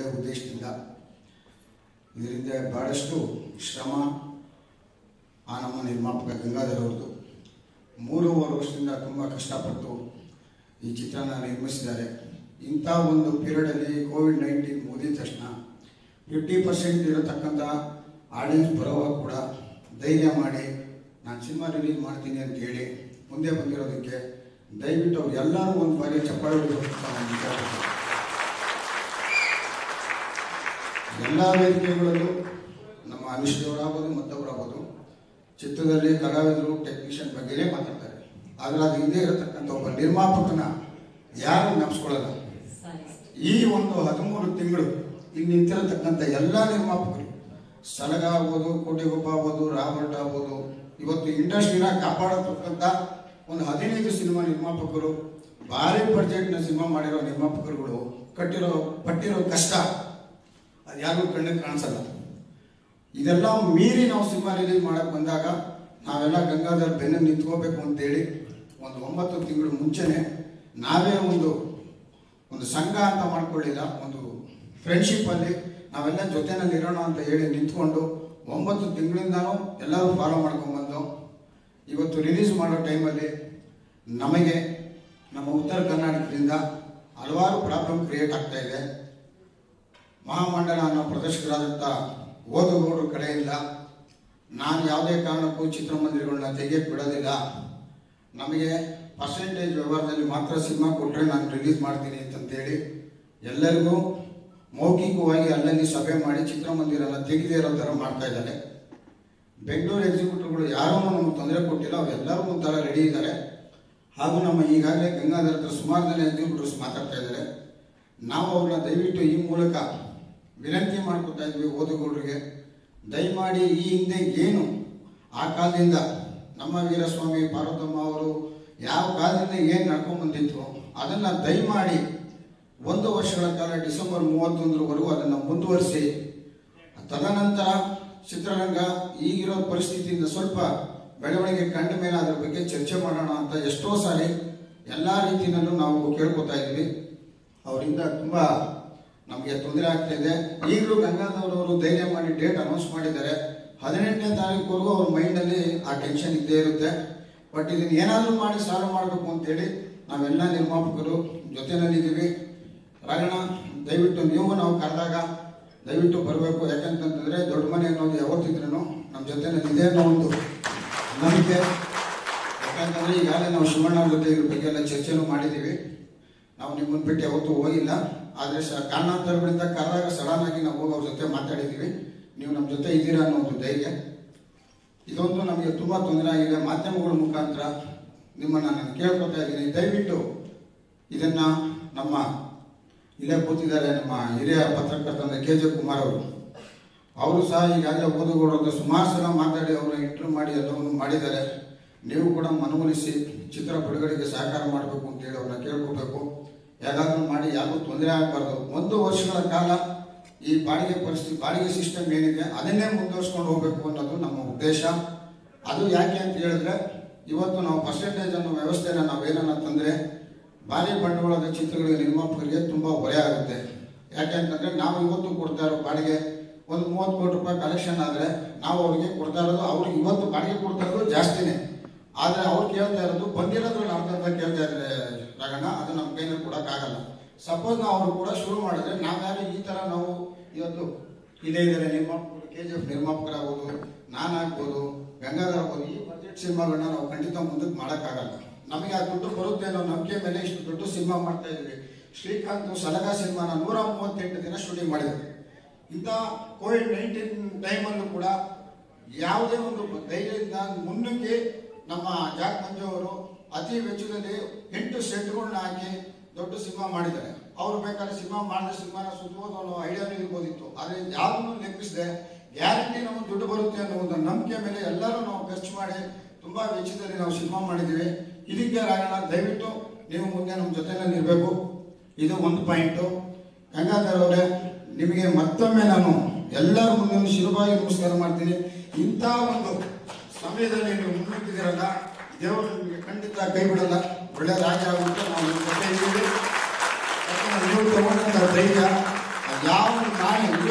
ಒಳ್ಳೆಯ ಉದ್ದೇಶದಿಂದ ಇದರಿಂದ ಭಾಳಷ್ಟು ಶ್ರಮ ಆ ನಮ್ಮ ನಿರ್ಮಾಪಕ ಗಂಗಾಧರ್ ಅವ್ರದ್ದು ಮೂರುವರೆ ವರ್ಷದಿಂದ ತುಂಬ ಕಷ್ಟಪಟ್ಟು ಈ ಚಿತ್ರನ ನಿರ್ಮಿಸಿದ್ದಾರೆ ಇಂಥ ಒಂದು ಪೀರಿಯಡಲ್ಲಿ ಕೋವಿಡ್ ನೈನ್ಟೀನ್ ಮುಗಿದ ತಕ್ಷಣ ಫಿಫ್ಟಿ ಪರ್ಸೆಂಟ್ ಇರತಕ್ಕಂಥ ಆಡಿಯನ್ಸ್ ಬರೋವಾಗ ಕೂಡ ಧೈರ್ಯ ಮಾಡಿ ನಾನು ಸಿನಿಮಾ ರಿಲೀಸ್ ಮಾಡ್ತೀನಿ ಅಂತ ಹೇಳಿ ಮುಂದೆ ಬಂದಿರೋದಕ್ಕೆ ದಯವಿಟ್ಟು ಅವ್ರು ಎಲ್ಲರೂ ಒಂದು ಬಾರಿ ಚಪ್ಪಾಳೆ ಹೊಡಿಬೇಕು ಅಂತ ನಾನು ವಿಚಾರಪಡ್ತೀನಿ. ಎಲ್ಲ ವೇದಿಕೆಗಳಲ್ಲೂ ನಮ್ಮ ಅನುಷ್ಠೆಯವರಾಗ್ಬೋದು ಮತ್ತೊಬ್ಬರಾಗ್ಬೋದು ಚಿತ್ರದಲ್ಲಿ ಕಲಾವಿದರು ಟೆಕ್ನಿಷಿಯನ್ ಬಗ್ಗೆನೇ ಮಾತಾಡ್ತಾರೆ ಆದರೆ ಅದು ಹಿಂದೆ ಇರತಕ್ಕಂಥ ಒಬ್ಬ ನಿರ್ಮಾಪಕನ ಯಾರು ನೆನೆಸ್ಕೊಳ್ಳಲ್ಲ ಈ ಒಂದು ಹದಿಮೂರು ತಿಂಗಳು ಇಲ್ಲಿ ನಿಂತಿರತಕ್ಕಂಥ ಎಲ್ಲ ನಿರ್ಮಾಪಕರು ಸಲಗ ಆಗ್ಬೋದು ಕೋಟಿಗೊಬ್ಬ ಆಗ್ಬೋದು ರಾಬರ್ಟ್ ಆಗ್ಬೋದು ಇವತ್ತು ಇಂಡಸ್ಟ್ರಿನ ಕಾಪಾಡತಕ್ಕಂಥ ಒಂದು ಹದಿನೈದು ಸಿನಿಮಾ ನಿರ್ಮಾಪಕರು ಭಾರಿ ಬಡ್ಜೆಟ್ನ ಸಿನಿಮಾ ಮಾಡಿರೋ ನಿರ್ಮಾಪಕರುಗಳು ಕಟ್ಟಿರೋ ಪಟ್ಟಿರೋ ಕಷ್ಟ ಅದು ಯಾರಿಗೂ ಕಣ್ಣಿಗೆ ಕಾಣಿಸಲ್ಲ ಇದೆಲ್ಲ ಮೀರಿ ನಾವು ಸಿನಿಮಾ ರಿಲೀಸ್ ಮಾಡಕ್ ಬಂದಾಗ ನಾವೆಲ್ಲ ಗಂಗಾಧರ್ ಬೆನ್ನ ನಿಂತ್ಕೋಬೇಕು ಅಂತೇಳಿ ಒಂದು ಒಂಬತ್ತು ತಿಂಗಳು ಮುಂಚೆನೆ ನಾವೇ ಒಂದು ಒಂದು ಸಂಘ ಅಂತ ಮಾಡ್ಕೊಳ್ಳಿಲ್ಲ ಒಂದು ಫ್ರೆಂಡ್ಶಿಪ್ ಅಲ್ಲಿ ನಾವೆಲ್ಲ ಜೊತೆನಲ್ಲಿ ಇರೋಣ ಅಂತ ಹೇಳಿ ನಿಂತ್ಕೊಂಡು ಒಂಬತ್ತು ತಿಂಗಳಿಂದನೂ ಎಲ್ಲರೂ ಫಾಲೋ ಮಾಡ್ಕೊಂಡ್ಬಂದು ಇವತ್ತು ರಿಲೀಸ್ ಮಾಡೋ ಟೈಮಲ್ಲಿ ನಮಗೆ ನಮ್ಮ ಉತ್ತರ ಕರ್ನಾಟಕದಿಂದ ಹಲವಾರು ಪ್ರಾಬ್ಲಮ್ ಕ್ರಿಯೇಟ್ ಆಗ್ತಾ ಇದೆ ಮಹಾಮಂಡಲ ಅನ್ನೋ ಪ್ರದರ್ಶಕರಾದಂಥ ಓದುಗೌಡರ ಕಡೆಯಿಂದ ನಾನು ಯಾವುದೇ ಕಾರಣಕ್ಕೂ ಚಿತ್ರಮಂದಿರಗಳನ್ನ ತೆಗೆಯಕ್ಕೆ ಬಿಡೋದಿಲ್ಲ ನಮಗೆ ಪರ್ಸೆಂಟೇಜ್ ವ್ಯವಹಾರದಲ್ಲಿ ಮಾತ್ರ ಸಿನಿಮಾ ಕೊಟ್ಟರೆ ನಾನು ರಿಲೀಸ್ ಮಾಡ್ತೀನಿ ಅಂತಂತೇಳಿ ಎಲ್ಲರಿಗೂ ಮೌಖಿಕವಾಗಿ ಅಲ್ಲಲ್ಲಿ ಸಭೆ ಮಾಡಿ ಚಿತ್ರಮಂದಿರನ ತೆಗೆದೇ ಇರೋ ಥರ ಮಾಡ್ತಾ ಇದ್ದಾರೆ ಬೆಂಗಳೂರು ಎಕ್ಸಿಕ್ಯೂಟಿವ್ಗಳು ಯಾರೂ ನಮ್ಗೆ ತೊಂದರೆ ಕೊಟ್ಟಿಲ್ಲ ಅವರೆಲ್ಲರೂ ಒಂಥರ ರೆಡಿ ಇದ್ದಾರೆ ಹಾಗೂ ನಮ್ಮ ಈಗಾಗಲೇ ಗಂಗಾಧರ ಹತ್ರ ಸುಮಾರು ಜನ ಎಕ್ಸಿಕ್ಯೂಟಿವ್ಸ್ ಮಾತಾಡ್ತಾ ಇದ್ದಾರೆ ನಾವು ಅವ್ರನ್ನ ದಯವಿಟ್ಟು ಈ ಮೂಲಕ ವಿನಂತಿ ಮಾಡ್ಕೊತಾ ಇದ್ವಿ ಓದುಗೌಡರಿಗೆ ದಯಮಾಡಿ ಈ ಹಿಂದೆ ಏನು ಆ ಕಾಲದಿಂದ ನಮ್ಮ ವೀರಸ್ವಾಮಿ ಪಾರ್ವತಮ್ಮ ಅವರು ಯಾವ ಕಾಲದಿಂದ ಏನು ನಡ್ಕೊಂಡ್ ಬಂದಿತ್ತು ಅದನ್ನ ದಯಮಾಡಿ ಒಂದು ವರ್ಷಗಳ ಕಾಲ ಡಿಸೆಂಬರ್ ಮೂವತ್ತೊಂದರವರೆಗೂ ಅದನ್ನು ಮುಂದುವರಿಸಿ ತದನಂತರ ಚಿತ್ರರಂಗ ಈಗಿರೋ ಪರಿಸ್ಥಿತಿಯಿಂದ ಸ್ವಲ್ಪ ಬೆಳವಣಿಗೆ ಕಂಡ ಮೇಲೆ ಅದ್ರ ಬಗ್ಗೆ ಚರ್ಚೆ ಮಾಡೋಣ ಅಂತ ಎಷ್ಟೋ ಸಾರಿ ಎಲ್ಲ ರೀತಿಯಲ್ಲೂ ನಾವು ಕೇಳ್ಕೊತಾ ಇದ್ವಿ ಅವರಿಂದ ತುಂಬ ನಮಗೆ ತೊಂದರೆ ಆಗ್ತಾ ಇದೆ ಈಗಲೂ ಗಂಗಾಧರವರು ಧೈರ್ಯ ಮಾಡಿ ಡೇಟ್ ಅನೌನ್ಸ್ ಮಾಡಿದ್ದಾರೆ ಹದಿನೆಂಟನೇ ತಾರೀಕುವರೆಗೂ ಅವ್ರ ಮೈಂಡಲ್ಲಿ ಆ ಟೆನ್ಷನ್ ಇದ್ದೇ ಇರುತ್ತೆ ಬಟ್ ಇದನ್ನ ಏನಾದರೂ ಮಾಡಿ ಸಾಲ್ವ್ ಮಾಡಬೇಕು ಅಂತೇಳಿ ನಾವೆಲ್ಲ ನಿರ್ಮಾಪಕರು ಜೊತೆನಲ್ಲಿದ್ದೀವಿ ರಾಯಣ್ಣ ದಯವಿಟ್ಟು ನೀವು ನಾವು ಕರೆದಾಗ ದಯವಿಟ್ಟು ಬರಬೇಕು ಯಾಕಂತಂದ್ರೆ ದೊಡ್ಡ ಮನೆ ಅನ್ನೋದು ಯಾವತ್ತಿದ್ರೂ ನಮ್ಮ ಜೊತೆನಲ್ಲಿ ಇದೆ ಅನ್ನೋ ಒಂದು ನಂಬಿಕೆ ಯಾಕಂತಂದ್ರೆ ಈಗಾಗಲೇ ನಾವು ಶಿವಣ್ಣ ಅವ್ರ ಜೊತೆ ಇದ್ರ ಬಗ್ಗೆ ಎಲ್ಲ ಚರ್ಚೆನೂ ಮಾಡಿದ್ದೀವಿ ನಾವು ನಿಮ್ಮನ್ನು ಬಿಟ್ಟು ಯಾವತ್ತೂ ಹೋಗಿಲ್ಲ ಆದರೆ ಸ ಕಾರಣಾಂತರಗಳಿಂದ ಕರೆದಾಗ ಸಡನ್ ಆಗಿ ನಾವು ಹೋಗಿ ಅವ್ರ ಜೊತೆ ಮಾತಾಡಿದ್ದೀವಿ ನೀವು ನಮ್ಮ ಜೊತೆ ಇದ್ದೀರಾ ಅನ್ನೋ ಒಂದು ಧೈರ್ಯ ಇದೊಂದು ನಮಗೆ ತುಂಬ ತೊಂದರೆ ಆಗಿದೆ ಮಾಧ್ಯಮಗಳ ಮುಖಾಂತರ ನಿಮ್ಮನ್ನು ನಾನು ಕೇಳ್ಕೊತಾ ಇದ್ದೀನಿ ದಯವಿಟ್ಟು ಇದನ್ನ ನಮ್ಮ ಇಲ್ಲೇ ಕೂತಿದ್ದಾರೆ ನಮ್ಮ ಹಿರಿಯ ಪತ್ರಕರ್ತಂದ್ರೆ ಕೆ ಜೆ ಕುಮಾರ್ ಅವರು ಅವರು ಸಹ ಈಗಾಗಲೇ ಓದುಗೌಡರು ಸುಮಾರು ಸಲ ಮಾತಾಡಿ ಅವರ ಇಂಟರ್ವ್ಯೂ ಮಾಡಿ ಎಲ್ಲವನ್ನು ಮಾಡಿದ್ದಾರೆ ನೀವು ಕೂಡ ಮನವೊಲಿಸಿ ಚಿತ್ರ ಬಿಡುಗಡೆಗೆ ಸಹಕಾರ ಮಾಡಬೇಕು ಅಂತೇಳಿ ಅವ್ರನ್ನ ಕೇಳ್ಕೋಬೇಕು ಯಾರಾದರೂ ಮಾಡಿ ಯಾರಿಗೂ ತೊಂದರೆ ಆಗಬಾರ್ದು ಒಂದು ವರ್ಷಗಳ ಕಾಲ ಈ ಬಾಡಿಗೆ ಪರಿಸ್ಥಿತಿ ಬಾಡಿಗೆ ಸಿಸ್ಟಮ್ ಏನಿದೆ ಅದನ್ನೇ ಮುಂದುವರ್ಸ್ಕೊಂಡು ಹೋಗಬೇಕು ಅನ್ನೋದು ನಮ್ಮ ಉದ್ದೇಶ ಅದು ಯಾಕೆ ಅಂತ ಹೇಳಿದ್ರೆ ಇವತ್ತು ನಾವು ಪರ್ಸೆಂಟೇಜ್ ಅನ್ನೋ ವ್ಯವಸ್ಥೆನ ನಾವೇನನ್ನ ತಂದ್ರೆ ಭಾರಿ ಬಂಡವಾಳದ ಚಿತ್ರಗಳಿಗೆ ನಿರ್ಮಾಪಕರಿಗೆ ತುಂಬಾ ಹೊರೆ ಆಗುತ್ತೆ ಯಾಕೆ ಅಂತಂದ್ರೆ ನಾವು ಇವತ್ತು ಕೊಡ್ತಾ ಇರೋ ಬಾಡಿಗೆ ಒಂದು ಮೂವತ್ತು ಕೋಟಿ ರೂಪಾಯಿ ಕಲೆಕ್ಷನ್ ಆದ್ರೆ ನಾವು ಅವ್ರಿಗೆ ಕೊಡ್ತಾ ಇರೋದು ಅವ್ರಿಗೆ ಇವತ್ತು ಬಾಡಿಗೆ ಕೊಡ್ತಾ ಇರೋದು ಜಾಸ್ತಿನೇ ಆದ್ರೆ ಅವ್ರು ಕೇಳ್ತಾ ಇರೋದು ಬಂದಿರೋದ್ರಲ್ಲಿ ಅರ್ಧ ಅರ್ಧ ಕೇಳ್ತಾ ಇದ್ರೆ ರಾಗಣ್ಣ ಅದು ನಮ್ಮ ಕೈನಲ್ಲಿ ಕೊಡಕ್ಕಾಗಲ್ಲ ಸಪೋಸ್ ನಾವು ಅವರು ಕೂಡ ಶುರು ಮಾಡಿದ್ರೆ ನಾವ್ಯಾರು ಈ ತರ ನಾವು ಇವತ್ತು ಇದೇ ಇದ್ದಾರೆ ನಿರ್ಮಾಪಕರು ಕೆ ಜಿ ಎಫ್ ನಿರ್ಮಾಪಕರಾಗ್ಬೋದು ನಾನಾಗ್ಬೋದು ಗಂಗಾಧರ್ ಆಗ್ಬೋದು ಈ ಬಜೆಟ್ ಸಿನಿಮಾಗಳನ್ನ ನಾವು ಖಂಡಿತ ಮುಂದಕ್ಕೆ ಮಾಡೋಕ್ಕಾಗಲ್ಲ ನಮಗೆ ಆ ದುಡ್ಡು ಬರುತ್ತೆ ಅನ್ನೋ ನಂಬಿಕೆ ಮೇಲೆ ಇಷ್ಟು ದೊಡ್ಡ ಸಿನಿಮಾ ಮಾಡ್ತಾ ಇದ್ವಿ ಶ್ರೀಕಾಂತ್ ಸಲಗಾ ಸಿನಿಮಾನ ನೂರ ಮೂವತ್ತೆಂಟು ದಿನ ಶೂಟಿಂಗ್ ಮಾಡಿದ್ರು ಇಂಥ ಕೋವಿಡ್ ನೈನ್ಟೀನ್ ಟೈಮಲ್ಲೂ ಕೂಡ ಯಾವುದೇ ಒಂದು ಧೈರ್ಯದಿಂದ ಮುನ್ನಕ್ಕೆ ನಮ್ಮ ಜಾಕ್ ಮಂಜು ಅವರು ಅತಿ ವೆಚ್ಚದಲ್ಲಿ ಎಂಟು ಸೆಟ್ಗಳನ್ನ ಹಾಕಿ ದೊಡ್ಡ ಸಿನಿಮಾ ಮಾಡಿದ್ದಾರೆ ಅವ್ರು ಬೇಕಾದ್ರೆ ಸಿನಿಮಾ ಮಾಡಿದ ಸಿನಿಮಾನ ಸುತ್ತಬೋದು ಅನ್ನೋ ಐಡಿಯಾನು ಇರ್ಬೋದಿತ್ತು ಆದರೆ ಯಾವುದನ್ನು ಲೆಕ್ಕಿಸದೆ ಗ್ಯಾರಂಟಿ ನಮಗೆ ದುಡ್ಡು ಬರುತ್ತೆ ಅನ್ನೋ ಒಂದು ನಂಬಿಕೆ ಮೇಲೆ ಎಲ್ಲರೂ ನಾವು ಖರ್ಚು ಮಾಡಿ ತುಂಬಾ ವೆಚ್ಚದಲ್ಲಿ ನಾವು ಸಿನಿಮಾ ಮಾಡಿದ್ದೀವಿ ಇದಕ್ಕೆ ರಾಯಣ್ಣ ದಯವಿಟ್ಟು ನೀವು ಮುಂದೆ ನಮ್ಮ ಜೊತೆನಲ್ಲಿ ಇರಬೇಕು ಇದು ಒಂದು ಪಾಯಿಂಟು ಗಂಗಾಧರ್ ಅವರೇ ನಿಮಗೆ ಮತ್ತೊಮ್ಮೆ ನಾನು ಎಲ್ಲರ ಮುಂದೆ ಶಿರವಾಗಿ ನಮಸ್ಕಾರ ಮಾಡ್ತೀನಿ ಇಂಥ ಒಂದು ಸಮಯದಲ್ಲಿ ನೀವು ಮುನ್ನುಗ್ಗಿದ್ದೀರಲ್ಲ ದೇವರು ನಿಮಗೆ ಖಂಡಿತ ಕೈ ಬಿಡಲ್ಲ ಒಳ್ಳೆಯದಾಗಿ ಆಗುತ್ತೆ ನಾವು ನಿಮ್ಮ ಜೊತೆ ಇದ್ದೀವಿ ಯಾಕಂದ್ರೆ ನೀವು ತಗೊಂಡಂಥ ಧೈರ್ಯ ಯಾವ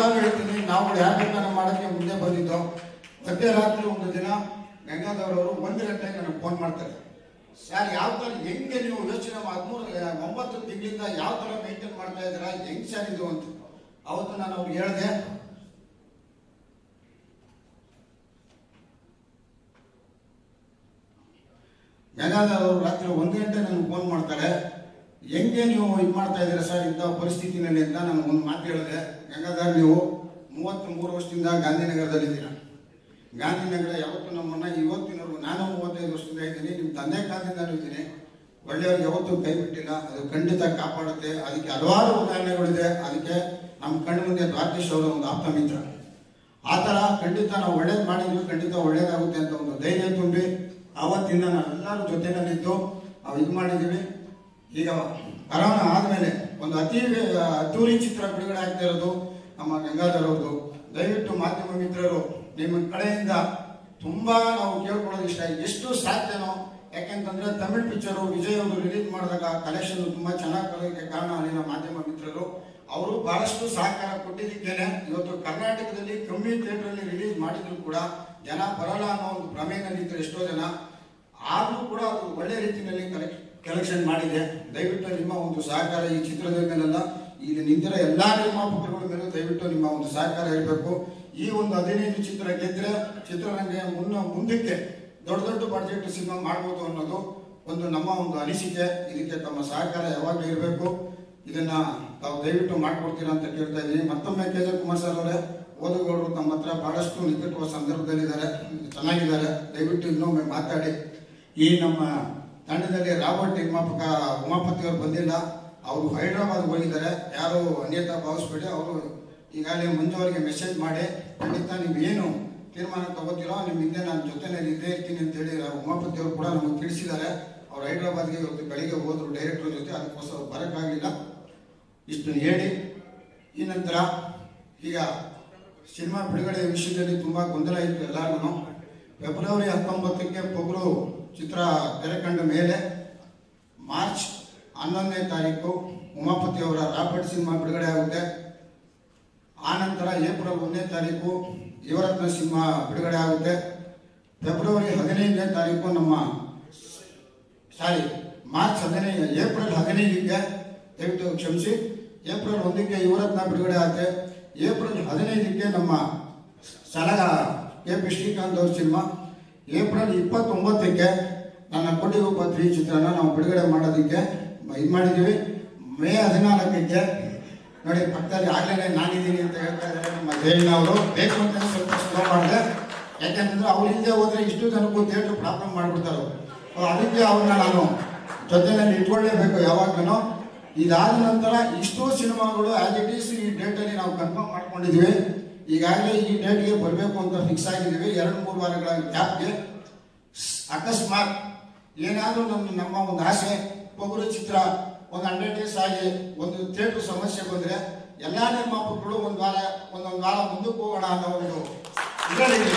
ನಿಜವಾಗ್ಲೂ ಹೇಳ್ತೀನಿ ನಾವು ಯಾರು ಬೇಕಾದ್ರೆ ಮಾಡೋಕ್ಕೆ ಮುಂದೆ ಬಂದಿದ್ದು ಮಧ್ಯರಾತ್ರಿ ಒಂದು ದಿನ ಗಂಗಾಧರವರು ಒಂದು ಗಂಟೆಗೆ ನನಗೆ ಫೋನ್ ಮಾಡ್ತಾರೆ ಸರ್ ಯಾವ ಥರ ಹೆಂಗೆ ನೀವು ಯೋಚನೆ ಹದಿಮೂರು ಒಂಬತ್ತು ತಿಂಗಳಿಂದ ಯಾವ ಥರ ಮೇಂಟೈನ್ ಮಾಡ್ತಾ ಇದ್ದೀರಾ ಹೆಂಗ್ ಸರ್ ಇದು ಅಂತ ಅವತ್ತು ನಾನು ಅವ್ರಿಗೆ ಹೇಳಿದೆ ಗಂಗಾಧರ್ ಅವರು ರಾತ್ರಿ ಒಂದು ಗಂಟೆ ನನಗೆ ಫೋನ್ ಮಾಡ್ತಾರೆ ಹೆಂಗೆ ನೀವು ಇದು ಮಾಡ್ತಾ ಇದ್ದೀರಾ ಸರ್ ಇಂಥ ಪರಿಸ್ಥಿತಿನಲ್ಲಿ ಅಂತ ನಾನು ಒಂದು ಮಾತು ಹೇಳಿದೆ ಗಂಗಾಧರ್ ನೀವು ಮೂವತ್ತ್ ಮೂರು ವರ್ಷದಿಂದ ಗಾಂಧಿನಗರದಲ್ಲಿದ್ದೀರಾ ಗಾಂಧಿನಗರ ಯಾವತ್ತು ನಮ್ಮನ್ನ ಇವತ್ತಿನವರೆಗೂ ನಾನು ಮೂವತ್ತೈದು ವರ್ಷದಿಂದ ಇದ್ದೀನಿ ನಿಮ್ಮ ತಂದೆ ಕಾಲದಿಂದಲೂ ಇದ್ದೀನಿ ಒಳ್ಳೆಯವ್ರು ಯಾವತ್ತೂ ಕೈ ಬಿಟ್ಟಿಲ್ಲ ಅದು ಖಂಡಿತ ಕಾಪಾಡುತ್ತೆ ಅದಕ್ಕೆ ಹಲವಾರು ಉದಾಹರಣೆಗಳಿದೆ ಅದಕ್ಕೆ ನಮ್ಮ ಕಣ್ಣು ಮುಂದೆ ದ್ವಾರಕೇಶ್ ಅವರ ಒಂದು ಆಪ್ತ ಮಿತ್ರ ಆ ಥರ ಖಂಡಿತ ನಾವು ಒಳ್ಳೇದು ಮಾಡಿದ್ವಿ ಖಂಡಿತ ಒಳ್ಳೇದಾಗುತ್ತೆ ಅಂತ ಒಂದು ಧೈರ್ಯ ತುಂಬಿ ಆವತ್ತಿಂದ ನಾವೆಲ್ಲರೂ ಜೊತೆನಲ್ಲಿದ್ದು ನಾವು ಇದು ಮಾಡಿದ್ದೀವಿ ಈಗ ಕರೋನಾ ಆದಮೇಲೆ ಒಂದು ಅತಿ ಅದ್ದೂರಿ ಚಿತ್ರ ಬಿಡುಗಡೆ ಆಗ್ತಾ ಇರೋದು ನಮ್ಮ ಗಂಗಾಧರ್ ಅವ್ರದ್ದು ದಯವಿಟ್ಟು ಮಾಧ್ಯಮ ಮಿತ್ರರು ನಿಮ್ಮ ಕಡೆಯಿಂದ ತುಂಬಾ ನಾವು ಕೇಳ್ಕೊಳ್ಳೋದು ಇಷ್ಟ ಎಷ್ಟು ಸಾಧ್ಯನೋ ಯಾಕೆಂತಂದ್ರೆ ತಮಿಳ್ ಪಿಕ್ಚರು ವಿಜಯ್ ಅವರು ರಿಲೀಸ್ ಮಾಡಿದಾಗ ಕಲೆಕ್ಷನ್ ತುಂಬಾ ಚೆನ್ನಾಗಿ ಬರೋದಕ್ಕೆ ಕಾರಣ ಅಲ್ಲಿನ ಮಾಧ್ಯಮ ಮಿತ್ರರು ಅವರು ಬಹಳಷ್ಟು ಸಹಕಾರ ಕೊಟ್ಟಿದ್ದಕ್ಕೇನೆ ಇವತ್ತು ಕರ್ನಾಟಕದಲ್ಲಿ ಕಮ್ಮಿ ಥಿಯೇಟರ್ ಅಲ್ಲಿ ರಿಲೀಸ್ ಮಾಡಿದ್ರು ಕೂಡ ಜನ ಬರಲ್ಲ ಅನ್ನೋ ಒಂದು ಭ್ರಮೆಯಲ್ಲಿ ಇದ್ರು ಎಷ್ಟೋ ಜನ ಆದ್ರೂ ಕೂಡ ಅದು ಒಳ್ಳೆ ರೀತಿಯಲ್ಲಿ ಕಲೆಕ್ಷನ್ ಮಾಡಿದೆ ದಯವಿಟ್ಟು ನಿಮ್ಮ ಒಂದು ಸಹಕಾರ ಈ ಚಿತ್ರದ ಮೇಲೆಲ್ಲ ಇಲ್ಲಿ ನಿಂತಿರೋ ಎಲ್ಲಾ ನಿರ್ಮಾಪಕರುಗಳ ಮೇಲೆ ದಯವಿಟ್ಟು ನಿಮ್ಮ ಒಂದು ಸಹಕಾರ ಇರಬೇಕು ಈ ಒಂದು ಹದಿನೈದು ಚಿತ್ರ ಗೆದ್ರೆ ಚಿತ್ರರಂಗ ಮುನ್ನ ಮುಂದಕ್ಕೆ ದೊಡ್ಡ ದೊಡ್ಡ ಬಡ್ಜೆಟ್ ಸಿನಿಮಾ ಮಾಡ್ಬೋದು ಅನ್ನೋದು ಒಂದು ನಮ್ಮ ಒಂದು ಅನಿಸಿಕೆ ಇದಕ್ಕೆ ತಮ್ಮ ಸಹಕಾರ ಯಾವಾಗಲೂ ಇರಬೇಕು ಇದನ್ನ ತಾವು ದಯವಿಟ್ಟು ಮಾಡ್ಕೊಡ್ತೀರಾ ಅಂತ ಕೇಳ್ತಾ ಇದ್ದೀನಿ ಮತ್ತೊಮ್ಮೆ ಕೆ ಜೆ ಕುಮಾರ್ ಸರ್ ಅವರೇ ಓದುಗೌಡರು ತಮ್ಮ ಹತ್ರ ಬಹಳಷ್ಟು ನಿಕಟುವ ಸಂದರ್ಭದಲ್ಲಿದ್ದಾರೆ ಚೆನ್ನಾಗಿದ್ದಾರೆ ದಯವಿಟ್ಟು ಇನ್ನೊಮ್ಮೆ ಮಾತಾಡಿ ಈ ನಮ್ಮ ತಂಡದಲ್ಲಿ ರಾಬರ್ಟ್ ನಿರ್ಮಾಪಕ ಉಮಾಪತಿ ಅವರು ಬಂದಿಲ್ಲ ಅವರು ಹೈದರಾಬಾದ್ ಹೋಗಿದ್ದಾರೆ ಯಾರು ಅನ್ಯತಾ ಭಾವಿಸ್ಬೇಡಿ ಅವರು ಈಗಾಗಲೇ ಮಂಜು ಅವರಿಗೆ ಮೆಸೇಜ್ ಮಾಡಿ ಖಂಡಿತ ನೀವು ಏನು ತೀರ್ಮಾನ ತಗೋತೀರೋ ನಿಮ್ಮ ಹಿಂದೆ ನಾನು ಜೊತೆನಲ್ಲಿ ಇದ್ದೇ ಇರ್ತೀನಿ ಅಂತ ಹೇಳಿ ಉಮಾಪತಿ ಅವರು ಕೂಡ ನಮಗೆ ತಿಳಿಸಿದ್ದಾರೆ ಅವ್ರು ಹೈದರಾಬಾದ್ಗೆ ಇವತ್ತು ಬೆಳಿಗ್ಗೆ ಹೋದ್ರು ಡೈರೆಕ್ಟರ್ ಜೊತೆ ಅದಕ್ಕೋಸ್ಕರ ಬರೋಕ್ಕಾಗಲಿಲ್ಲ ಇಷ್ಟು ಹೇಳಿ ಈ ನಂತರ ಈಗ ಸಿನಿಮಾ ಬಿಡುಗಡೆ ವಿಷಯದಲ್ಲಿ ತುಂಬಾ ಗೊಂದಲ ಇತ್ತು ಎಲ್ಲರಿಗೂ ಫೆಬ್ರವರಿ ಹತ್ತೊಂಬತ್ತಕ್ಕೆ ಪೊಗರು ಚಿತ್ರ ತೆರೆ ಕಂಡ ಮೇಲೆ ಮಾರ್ಚ್ ಹನ್ನೊಂದನೇ ತಾರೀಕು ಉಮಾಪತಿ ಅವರ ರಾಬರ್ಟ್ ಸಿನಿಮಾ ಬಿಡುಗಡೆ ಆಗುತ್ತೆ ಆ ನಂತರ ಏಪ್ರಿಲ್ ಒಂದನೇ ತಾರೀಕು ಯುವರತ್ನ ಸಿನಿಮಾ ಬಿಡುಗಡೆ ಆಗುತ್ತೆ ಫೆಬ್ರವರಿ ಹದಿನೈದನೇ ತಾರೀಕು ನಮ್ಮ ಸಾರಿ ಮಾರ್ಚ್ ಹದಿನೈದು ಏಪ್ರಿಲ್ ಹದಿನೈದಕ್ಕೆ ದಯವಿಟ್ಟು ಕ್ಷಮಿಸಿ ಏಪ್ರಿಲ್ ಒಂದಕ್ಕೆ ಯುವರತ್ನ ಬಿಡುಗಡೆ ಆಗುತ್ತೆ ಏಪ್ರಿಲ್ ಹದಿನೈದಕ್ಕೆ ನಮ್ಮ ಸಲಗ ಕೆ ಪಿ ಶ್ರೀಕಾಂತ್ ಅವ್ರ ಸಿನಿಮಾ ಏಪ್ರಿಲ್ ಇಪ್ಪತ್ತೊಂಬತ್ತಕ್ಕೆ ನನ್ನ ಕೊಟ್ಟಿಗೊಬ್ಬ ತ್ರೀ ಚಿತ್ರನ ನಾವು ಬಿಡುಗಡೆ ಮಾಡೋದಕ್ಕೆ ಇದು ಮಾಡಿದ್ದೀವಿ ಮೇ ಹದಿನಾಲ್ಕಕ್ಕೆ ನೋಡಿ ಪಕ್ಕದಲ್ಲಿ ಆಗ್ಲೇ ನಾನಿದ್ದೀನಿ ಅಂತ ಹೇಳ್ತಾ ಇದ್ದಾರೆ ನಮ್ಮ ದೇವಿನ ಅವರು ಬೇಕು ಅಂತ ಸ್ವಲ್ಪ ಸ್ಲೋ ಮಾಡಿದೆ ಯಾಕಂತಂದ್ರೆ ಅವ್ರ ಹಿಂದೆ ಹೋದ್ರೆ ಇಷ್ಟು ಜನಕ್ಕೂ ಥಿಯೇಟರ್ ಪ್ರಾಬ್ಲಮ್ ಮಾಡ್ಬಿಡ್ತಾರೆ ಸೊ ಅದಕ್ಕೆ ಅವ್ರನ್ನ ನಾನು ಜೊತೆನಲ್ಲಿ ಇಟ್ಕೊಳ್ಳೇಬೇಕು ಯಾವಾಗಲೂ ಇದಾದ ನಂತರ ಇಷ್ಟೋ ಸಿನಿಮಾಗಳು ಆಸ್ ಇಟ್ ಈಸ್ ಈ ಡೇಟಲ್ಲಿ ನಾವು ಕನ್ಫರ್ಮ್ ಮಾಡ್ಕೊಂಡಿದ್ವಿ ಈಗಾಗಲೇ ಈ ಡೇಟ್ಗೆ ಬರಬೇಕು ಅಂತ ಫಿಕ್ಸ್ ಆಗಿದ್ದೀವಿ ಎರಡು ಮೂರು ವಾರಗಳ ಗ್ಯಾಪ್ಗೆ ಅಕಸ್ಮಾತ್ ಏನಾದರೂ ನಮ್ಮ ನಮ್ಮ ಒಂದು ಆಸೆ ಪೊಗರು ಚಿತ್ರ ಒಂದು ಹಂಡ್ರೆಡ್ ಡೇಸ್ ಆಗಿ ಒಂದು ಥಿಯೇಟರ್ ಸಮಸ್ಯೆ ಬಂದ್ರೆ ಎಲ್ಲಾ ನಿರ್ಮಾಪಕರು ಒಂದು ವಾರ ಒಂದೊಂದು ವಾರ ಮುಂದಕ್ಕೆ ಹೋಗೋಣ ಅನ್ನೋ ಒಂದು ಇದರಲ್ಲಿ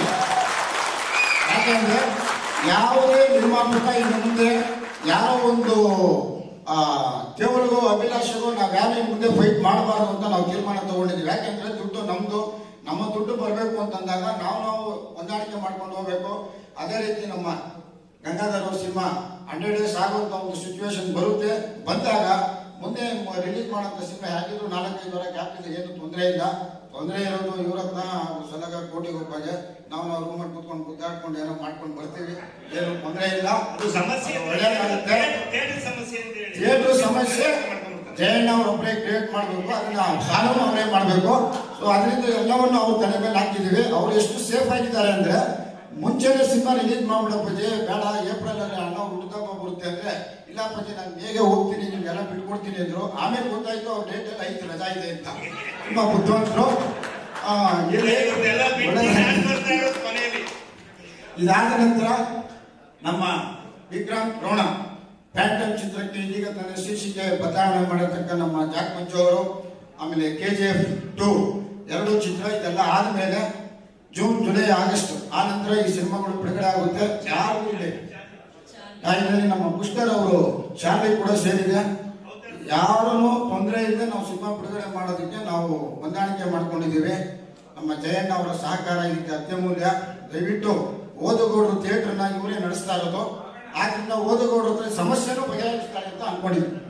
ಯಾಕಂದ್ರೆ ಯಾವುದೇ ನಿರ್ಮಾಪಕ ಇನ್ನು ಮುಂದೆ ಯಾರೋ ಒಂದು ಆ ದೇವರಿಗೋ ಅಭಿಲಾಷೆಗೋ ನಾವು ಯಾರೇ ಮುಂದೆ ಫೈಟ್ ಮಾಡಬಾರ್ದು ಅಂತ ನಾವು ತೀರ್ಮಾನ ತಗೊಂಡಿದ್ವಿ ಯಾಕೆಂದ್ರೆ ದುಡ್ಡು ನಮ್ದು ನಮ್ಮ ದುಡ್ಡು ಬರಬೇಕು ಅಂತಂದಾಗ ನಾವು ನಾವು ಹೊಂದಾಣಿಕೆ ಮಾಡ್ಕೊಂಡು ಹೋಗ್ಬೇಕು ಅದೇ ರೀತಿ ನಮ್ಮ ಗಂಗಾಧರ್ ಅವ್ರ ಸಿನಿಮಾ ಹಂಡ್ರೆಡ್ ಡೇಸ್ ಆಗುವಂತ ಒಂದು ಸಿಚುವೇಶನ್ ಬರುತ್ತೆ ಬಂದಾಗ ಮುಂದೆ ರಿಲೀಸ್ ಮಾಡೋಂಥ ಸಿನಿಮಾ ಹೇಗಿದ್ರು ನಾಲ್ಕೈದು ವಾರ ಕ್ಯಾಪ್ಟನ್ ಏನು ತೊಂದರೆ ಇಲ್ಲ ತೊಂದರೆ ಇರೋದು ಇವ್ರತ್ನ ಸಲಗ ಕೋಟಿಗೆ ಹೋಗ್ಬಾಗೆ ನಾವು ನಾವು ರೂಮಲ್ಲಿ ಕೂತ್ಕೊಂಡು ಗುದ್ದಾಡ್ಕೊಂಡು ಏನೋ ಮಾಡ್ಕೊಂಡು ಬರ್ತೀವಿ ಏನು ತೊಂದರೆ ಇಲ್ಲ ಅದು ಸಮಸ್ಯೆ ಅದು ಒಳ್ಳೆದಾಗುತ್ತೆ ಥಿಯೇಟರ್ ಸಮಸ್ಯೆ ಅಂತ ಹೇಳಿ ಥಿಯೇಟರ್ ಸಮಸ್ಯೆ ಜಯಣ್ಣ ಅವರೊಬ್ಬರೇ ಕ್ರಿಯೇಟ್ ಮಾಡಬೇಕು ಅದನ್ನ ಕಾನೂನು ಅವರೇ ಮಾಡಬೇಕು ಸೊ ಅದರಿಂದ ಎಲ್ಲವನ್ನು ಅವ್ರ ತಲೆ ಮೇಲೆ ಹಾಕಿದೀವಿ ಅವ್ರು ಎಷ್ಟು ಸೇಫ್ ಆಗಿದ್ದಾರೆ ಅಂದ್ರೆ ಮುಂಚೆನೆ ಸಿನಿಮಾ ರಿಲೀಸ್ ಮಾಡ್ಬಿಡಪ್ಪಜಿ ಬೇಡ ಏಪ್ರಿಲ್ ಅಲ್ಲಿ ಅಣ್ಣ ಹುಡುಕಪ್ಪ ಬರುತ್ತೆ ಅಂದ್ರೆ ಇಲ್ಲಪ್ಪಜಿ ನಾನು ಬೇಗ ಹೋಗ್ತೀನಿ ನಿಮ್ಗೆಲ್ಲ ಬಿಟ್ಕೊಡ್ತೀನಿ ಅಂದ್ರು ಆಮೇಲೆ ಗೊತ್ತಾಯ್ತು ಅವ್ರ ಡೇಟ್ ಎಲ್ಲ ಐದು ರಜಾ ಇದೆ ಅಂತ ತುಂಬಾ ಬುದ್ಧಿವಂತರು ಆ, ಇರ್ಲಿ. ಇವ್ರನ್ನೆಲ್ಲ ಬಿಟ್ಟು ಒಳ್ಳೆ- ನಾನು ಬರ್ತಾ ಇರೋದು ಕೊನೆಯಲ್ಲಿ ಇದಾದ ನಂತರ ನಮ್ಮ ವಿಕ್ರಾಂತ್ ರೋಣ ಪ್ಯಾಂಟಮ್ ಚಿತ್ರಕ್ಕೆ ಇದೀಗ ತನ್ನ ಶೀರ್ಷಿಕೆ ಬದಲಾವಣೆ ಮಾಡಿರ್ತಕ್ಕ ನಮ್ಮ ಜಾಕ್ ಮಂಜು ಅವರು ಆಮೇಲೆ ಕೆ ಜಿ ಎಫ್ ಟು ಎರಡು ಚಿತ್ರ ಇದೆಲ್ಲ ಆದ್ಮೇಲೆ ಜೂನ್ ಜುಲೈ ಆಗಸ್ಟ್ ಆ ನಂತರ ಈ ಸಿನಿಮಾಗಳು ಬಿಡುಗಡೆ ಆಗುತ್ತೆ ಯಾರು ಇಲ್ಲಿ ಆ, ಇದರಲ್ಲಿ ನಮ್ಮ ಪುಷ್ಕರ್ ಅವರು ಶಾಲೆ ಕೂಡ ಸೇರಿದೆ ಯಾರನ್ನು ತೊಂದರೆ ಇಲ್ಲದೆ ನಾವು ಸಿನಿಮಾ ಬಿಡುಗಡೆ ಮಾಡೋದಕ್ಕೆ ನಾವು ಹೊಂದಾಣಿಕೆ ಮಾಡ್ಕೊಂಡಿದ್ದೀವಿ ನಮ್ಮ ಜಯಣ್ಣ ಅವರ ಸಹಕಾರ ಇದಕ್ಕೆ ಅತ್ಯಮೂಲ್ಯ ದಯವಿಟ್ಟು ಓದುಗೌಡರು ಥಿಯೇಟರ್ನ ಇವರೇ ನಡೆಸ್ತಾ ಇರೋದು ಆದ್ರಿಂದ ಓದುಗೌಡರ ಹತ್ರ ಸಮಸ್ಯೆನೂ ಬಗೆಹರಿಸ್ತಾರೆ ಅಂತ ಅನ್ಕೊಂಡಿದ್ವಿ